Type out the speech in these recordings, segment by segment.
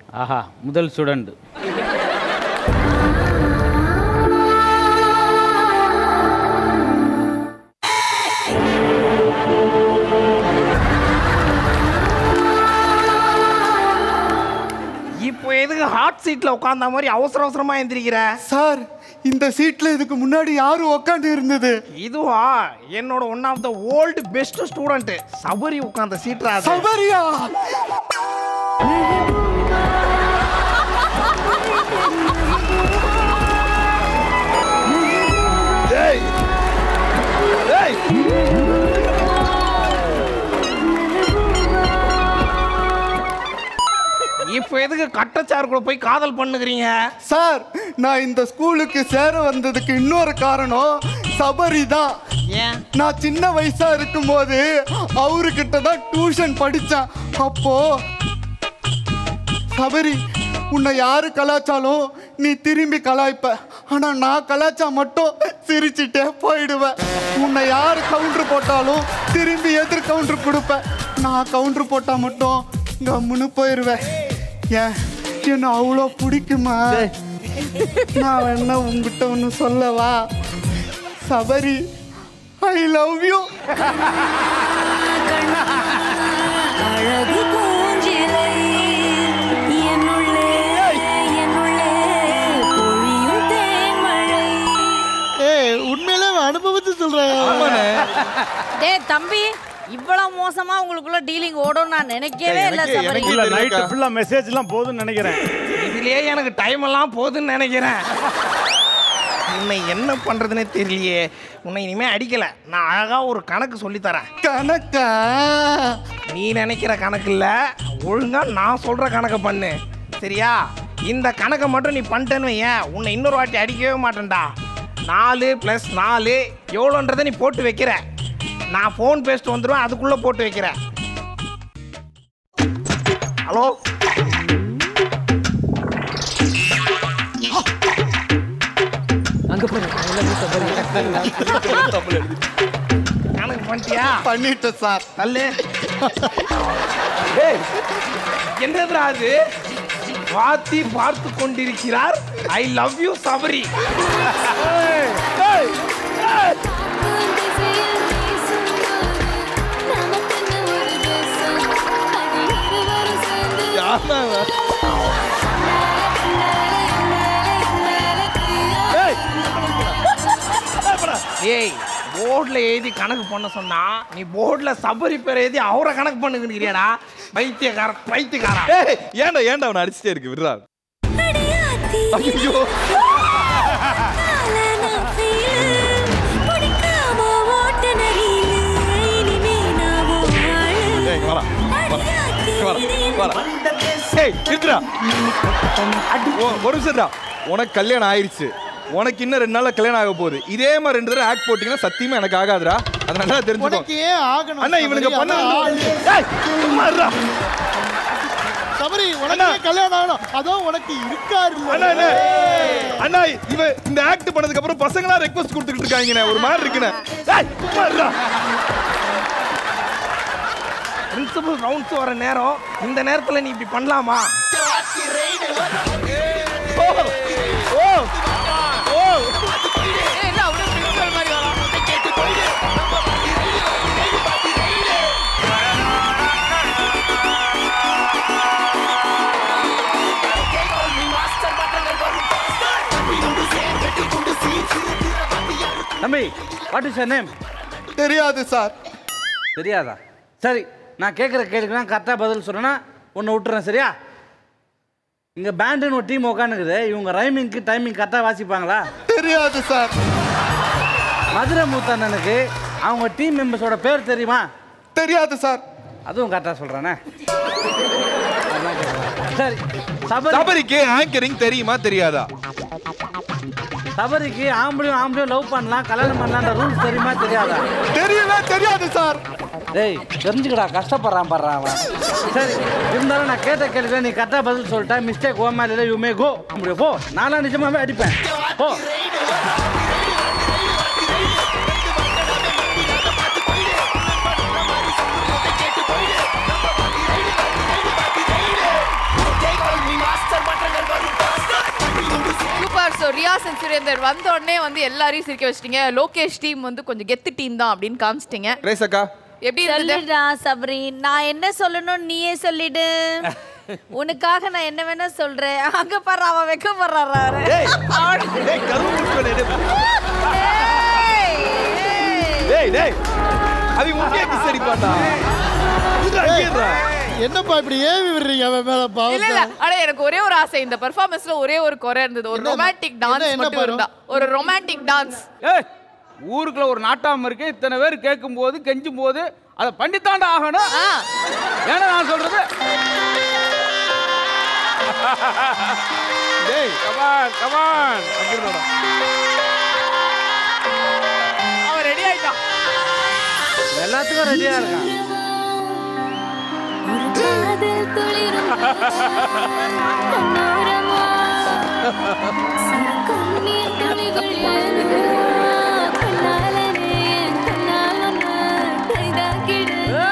ஆஹா முதல் ஸ்டூடெண்ட் இப்போ எதுக்கு ஹாட் சீட்ல உட்கார்ந்த மாதிரி அவசர அவசரமா எந்திரிக்கிற சார் இந்த சீட்ல இதுக்கு முன்னாடி யாரும் உட்காந்து இருந்தது இதுவா என்னோட one of the old best student Sabari உட்கார்ந்த சீட்ரா அது. சபரியா இப்போ எதுக்கு கட்டச்சார் கூட போய் காதல் பண்ணுகிறீங்க சார் நான் இந்த ஸ்கூலுக்கு சேர வந்ததுக்கு இன்னொரு காரணம் சபரி தான் ஏன் நான் சின்ன வயசா இருக்கும்போது அவர்கிட்ட தான் டியூஷன் படித்தேன் அப்போ சபரி உன்னை யாரு கலாச்சாலும் நீ திரும்பி கலாய்ப்ப ஆனா நான் கலாச்சா மட்டும் சிரிச்சிட்டே போயிடுவேன் உன்னை யாரு கவுண்டர் போட்டாலும் திரும்பி எதிர் கவுண்டர் கொடுப்பேன் நான் கவுண்டர் போட்டா மட்டும் கம்முன்னு போயிடுவேன் ஏன் என்ன அவ்வளோ பிடிக்குமா நான் வேணா உங்ககிட்ட ஒன்று சொல்லவா சபரி ஐ லவ் யூ அழகு பூஞ்சிலை என்னுள்ளே என்னுள்ளே பொழியும் தேன்மழை ஏய் உண்மையிலே அனுபவத்தை சொல்றேன் டேய் தம்பி இவ்வளவு மோசமா உங்களுக்குள்ள டீலிங் ஓடும் நான் நினைக்கவே இல்ல சபரி இல்ல நைட்டு ஃபுல்லா மெசேஜ்லாம் போதும்னு நினைக்கிறேன் இதுலயே எனக்கு டைம் எல்லாம் போகுதுன்னு நினைக்கிறேன் உன்னை என்ன பண்றதுன்னே தெரியலையே உன்னை இனிமே அடிக்கல நான் அழகா ஒரு கணக்கு சொல்லி தரேன் கணக்கா நீ நினைக்கிற கணக்கு இல்ல ஒழுங்கா நான் சொல்ற கணக்கை பண்ணு சரியா இந்த கணக்கை மட்டும் நீ பண்ணிட்டேன்னு வையேன் உன்னை இன்னொரு வாட்டி அடிக்கவே மாட்டேன்டா நாலு ப்ளஸ் நாலு எவ்வளோன்றதை நீ போட்டு வைக்கிற நான் ஃபோன் பேசிட்டு வந்துடுவேன் அதுக்குள்ளே போட்டு வைக்கிறேன் ஹலோ கணக்கு பண்ணிட்டியா பண்ணிட்டேன் சார் தள்ளு ஏய், என்னதுடா அது வாத்தி பார்த்து கொண்டிருக்கிறார் ஐ லவ் யூ சபரி ஏய் போர்டில் எழுதி கணக்கு பண்ண சொன்னா நீ போர்டில் சபரி பேர் எழுதி அவரை கணக்கு பண்ணுங்கிறீடா பைத்தியக்கார பைத்தியக்காரா ஏய் ஏன்டா ஏன்டா அவனை அடிச்சிட்டே இருக்கு விடுறா அடியாத்தி ஐயோ கால நான் feel. பிடிக்காம ஓட்டு நரியில இனிமே நான் வாழ. ஏய் வரா அடியாத்தி வரா வரா ஏய் இருக்குடா ஒரு நிமிஷம்டா உனக்கு கல்யாணம் ஆயிருச்சு உனக்கு இன்னும் ரெண்டு நாள்ல கல்யாணம் ஆக போகுது இதே மாதிரி ரெண்டு தடவை ஆக்ட் போட்டீங்கன்னா சத்தியமா எனக்கு ஆகாதுடா அதை நல்லா தெரிஞ்சுக்கோ ஏன் ஆகணும் அண்ணா இவனுக்கு பண்ண ஏய், சும்மா இருடா. சபரி உனக்கு கல்யாணம் ஆகணும் அதான் உனக்கு இருக்காரு அண்ணா அண்ணா அண்ணா இவ இந்த ஆக்ட் பண்ணதுக்கு அப்புறம் பசங்களா ரெக்வஸ்ட் கொடுத்துக்கிட்டு இருக்காங்கண்ணே ஒரு மாதிரி இருக்குண்ணே ஏய் சும்மா இருடா பிரின்சிபல் ரவுண்ட்ஸ் வர நேரம் இந்த நேரத்தில் நீ இப்படி பண்ணலாமா ஓ ஓ ஓ தம்பி வாட் இஸ் நேம் தெரியாது சார் தெரியாதா சரி நான் கேட்குற கேள்விக்கெல்லாம் கரெக்டாக பதில் சொன்னேன்னா உன்னை விட்டுறேன் சரியா இங்கே பேண்டுன்னு ஒரு டீம் உட்காந்துக்குது இவங்க ரைமிங்க்கு டைமிங் கரெக்டாக வாசிப்பாங்களா தெரியாது சார் மதுரை மூத்தண்ணனுக்கு அவங்க டீம் மெம்பர்ஸோட பேர் தெரியுமா தெரியாது சார் அதுவும் கரெக்டாக சொல்கிறேனே சரி சபரி சபரிக்கு ஆங்கரிங் தெரியுமா தெரியாதா சபரிக்கு ஆம்பளையும் ஆம்பளையும் லவ் பண்ணலாம் கல்யாணம் பண்ணலான்ற ரூல்ஸ் தெரியுமா தெரியாதா தெரியவே தெரியாது சார் டேய் தெரிஞ்சுக்கடா கஷ்டப்படுறான் படுறான் அவன் சரி இருந்தாலும் நான் கேட்ட கேள்வி நீ கரெக்டாக பதில் சொல்லிட்டேன் மிஸ்டேக் ஓ மேலே யூ மே கோ போ நானும் நிஜமாவே அடிப்பேன் போ கமலஹாசன் சுரேந்தர் வந்த உடனே வந்து எல்லாரையும் சிரிக்க வச்சிட்டீங்க லோகேஷ் டீம் வந்து கொஞ்சம் கெத்து டீம் தான் அப்படின்னு காமிச்சிட்டீங்க ரேஸ் அக்கா எப்படி இருந்தது சொல்லுடா சபரி நான் என்ன சொல்லணும் நீயே சொல்லிடு உனக்காக நான் என்ன வேணா சொல்றேன் அங்க பாரு அவன் வெக்கப்படுறாரு அவரு டேய் கருவு முட்டுக்கணே ஏய், ஏய். டேய் டேய் அது முக்கிய கிஸ் அடிப்பான்டா இதுடா கேடுறா என்னப்பா இப்படி ஏவி விடுறீங்க அவன் மேல இல்ல பாவத்தை இல்ல ஆனா எனக்கு ஒரே ஒரு ஆசை இந்த பெர்ஃபார்மன்ஸ்ல ஒரே ஒரு குறை இருந்தது ஒரு என்ன- ரொமான்டிக் என்ன- டான்ஸ் என்ன மட்டும் படம்? இருந்தா ஒரு ரொமான்டிக் டான்ஸ் ஏய் ஊருக்குள்ள ஒரு நாட்டாம இருக்கு இத்தனை பேர் கேட்கும் போது கெஞ்சும் போது அதை பண்ணித்தாண்டா ஆகணும் ஏன்னா நான் சொல்றது டேய் கமான் கமான் அவன் ரெடி ஆயிட்டான் எல்லாத்துக்கும் ரெடியா இருக்கான் ஒரு காதல் துளிரும் கண்ணோரமா சிறு கண்ணீர் துளிகள் எழுதா கண்ணாலனே என் கண்ணால் ஒன்று கைதாக்கிடு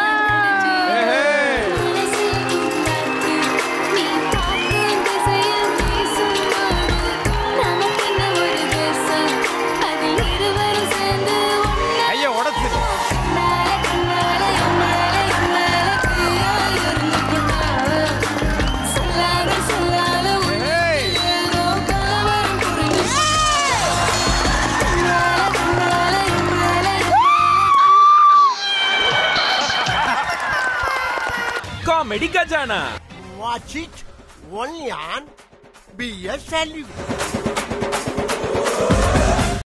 மனசில் உண்டாக்கி நீ பார்க்கும் திசையில் வீசும்போது நமக்கென்ன ஒரு தேசம் அதில் இருவரும் சேர்ந்து ஒன்னா ஐயா உடச்சிரு கண்ணால கண்ணால என்னால என்னால தீயாய் இருந்து கொண்டாவ சொல்லாத சொல்லாத உன்னில் ஏதோ கலவரம் புரியும் கண்ணால கண்ணால என்னால comedy Khajana watch it only on PS